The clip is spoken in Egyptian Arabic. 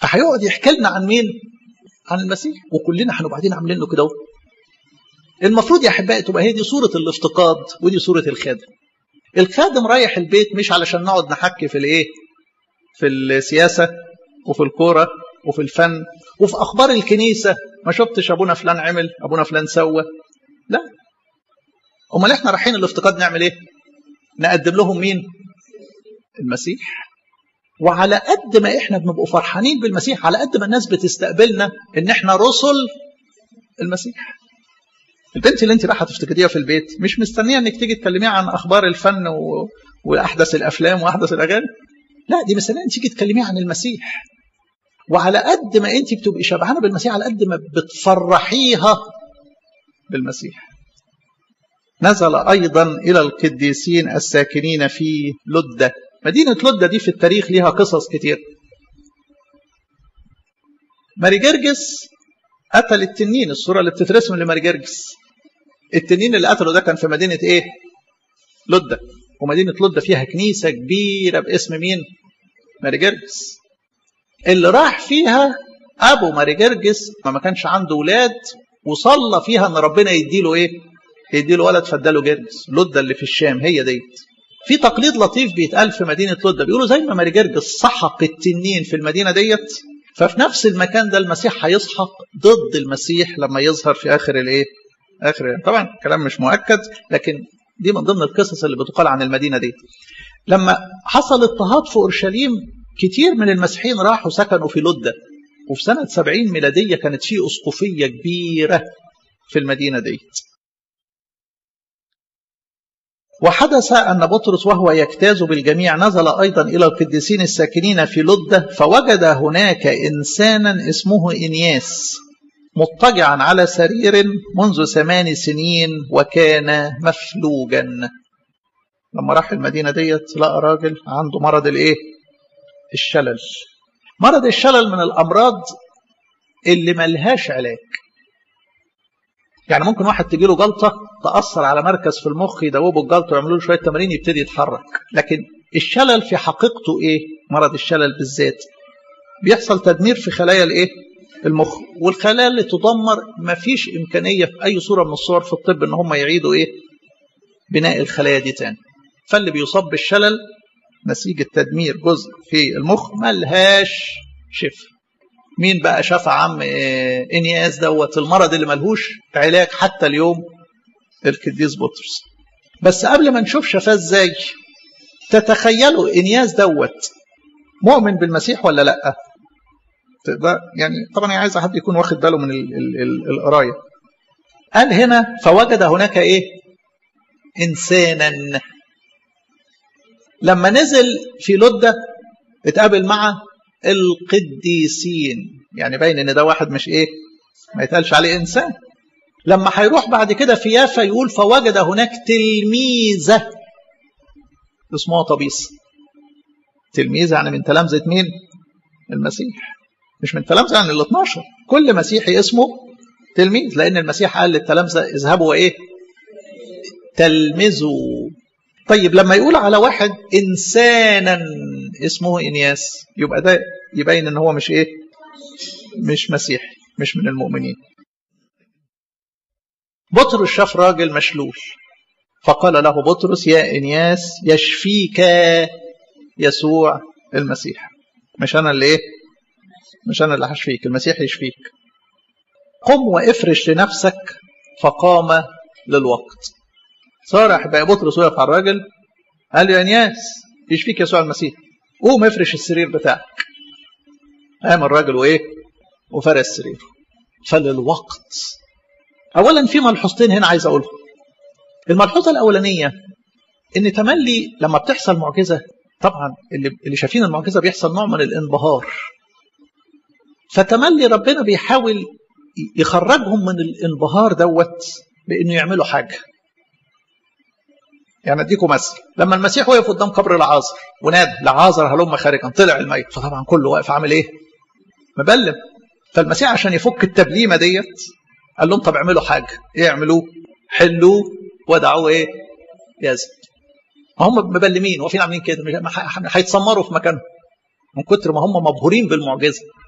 فهيقعد يحكي لنا عن مين عن المسيح وكلنا هنبقى قاعدين عاملين له كده المفروض يا احبائي تبقى هي دي صوره الافتقاد ودي صوره الخادم الخادم رايح البيت مش علشان نقعد نحكي في الايه في السياسه وفي الكوره وفي الفن وفي اخبار الكنيسه ما شفتش ابونا فلان عمل ابونا فلان سوى لا امال احنا رايحين الافتقاد نعمل ايه نقدم لهم مين المسيح وعلى قد ما احنا بنبقوا فرحانين بالمسيح على قد ما الناس بتستقبلنا ان احنا رسل المسيح البنت اللي انت رايحه تفتقديها في البيت مش مستنيه انك تيجي تكلميها عن اخبار الفن و... واحدث الافلام واحدث الاغاني لا دي مستنيه انك تيجي تكلميها عن المسيح وعلى قد ما انت بتبقي شبعانه بالمسيح على قد ما بتفرحيها بالمسيح نزل ايضا الى القديسين الساكنين في لده مدينه لده دي في التاريخ ليها قصص كتير ماري جرجس قتل التنين الصوره اللي بتترسم لماري جرجس التنين اللي قتله ده كان في مدينه ايه لده ومدينه لده فيها كنيسه كبيره باسم مين ماري جرجس اللي راح فيها ابو ماري جرجس ما كانش عنده ولاد وصلى فيها ان ربنا يديله ايه يديله ولد فاداله جرجس لده اللي في الشام هي ديت في تقليد لطيف بيتقال في مدينه لده بيقولوا زي ما ماري جرجس سحق التنين في المدينه ديت ففي نفس المكان ده المسيح هيسحق ضد المسيح لما يظهر في اخر الايه اخر طبعا كلام مش مؤكد لكن دي من ضمن القصص اللي بتقال عن المدينه دي لما حصل اضطهاد في اورشليم كتير من المسيحيين راحوا سكنوا في لده وفي سنه 70 ميلاديه كانت في اسقفيه كبيره في المدينه ديت وحدث أن بطرس وهو يجتاز بالجميع نزل أيضا إلى القديسين الساكنين في لدة فوجد هناك إنسانا اسمه إنياس مضطجعا على سرير منذ ثمان سنين وكان مفلوجا لما راح المدينة ديت لقى راجل عنده مرض الايه الشلل مرض الشلل من الأمراض اللي ملهاش علاج يعني ممكن واحد تجي له جلطه تاثر على مركز في المخ يدوبوا الجلطه ويعملوا له شويه تمارين يبتدي يتحرك لكن الشلل في حقيقته ايه مرض الشلل بالذات بيحصل تدمير في خلايا الايه المخ والخلايا اللي تدمر ما فيش امكانيه في اي صوره من الصور في الطب ان هم يعيدوا ايه بناء الخلايا دي تاني فاللي بيصاب بالشلل نتيجه تدمير جزء في المخ ملهاش شفاء مين بقى شاف عم انياس دوت المرض اللي ملهوش علاج حتى اليوم القديس بطرس بس قبل ما نشوف شفاه ازاي تتخيلوا انياس دوت مؤمن بالمسيح ولا لا تقدر يعني طبعا عايز حد يكون واخد باله من القرايه قال هنا فوجد هناك ايه انسانا لما نزل في لده اتقابل مع القديسين يعني باين ان ده واحد مش ايه ما يتقالش عليه انسان لما هيروح بعد كده في يافا يقول فوجد هناك تلميذه اسمها طبيس تلميذ يعني من تلامذه مين المسيح مش من تلامذه يعني ال 12 كل مسيحي اسمه تلميذ لان المسيح قال للتلامذه اذهبوا وايه تلمذوا طيب لما يقول على واحد انسانا اسمه انياس يبقى ده يبين ان هو مش ايه مش مسيحي مش من المؤمنين بطرس شاف راجل مشلول فقال له بطرس يا انياس يشفيك يسوع المسيح مش انا اللي ايه مش انا اللي هشفيك المسيح يشفيك قم وافرش لنفسك فقام للوقت صار بقى بطرس وقف على الراجل قال له يا انياس يشفيك يسوع المسيح قوم افرش السرير بتاعك قام الراجل وايه وفرش سريره فللوقت اولا في ملحوظتين هنا عايز اقولهم الملحوظه الاولانيه ان تملي لما بتحصل معجزه طبعا اللي اللي شايفين المعجزه بيحصل نوع من الانبهار فتملي ربنا بيحاول يخرجهم من الانبهار دوت بانه يعملوا حاجه يعني اديكم مثل لما المسيح وقف قدام قبر العازر ونادى لعازر هلم خارجا طلع الميت فطبعا كله واقف عامل ايه مبلم فالمسيح عشان يفك التبليمه ديت قال لهم طب اعملوا حاجه ايه اعملوه حلوه ودعوه ايه يزن هم مبلمين واقفين عاملين كده هيتسمروا في مكانهم من كتر ما هم مبهورين بالمعجزه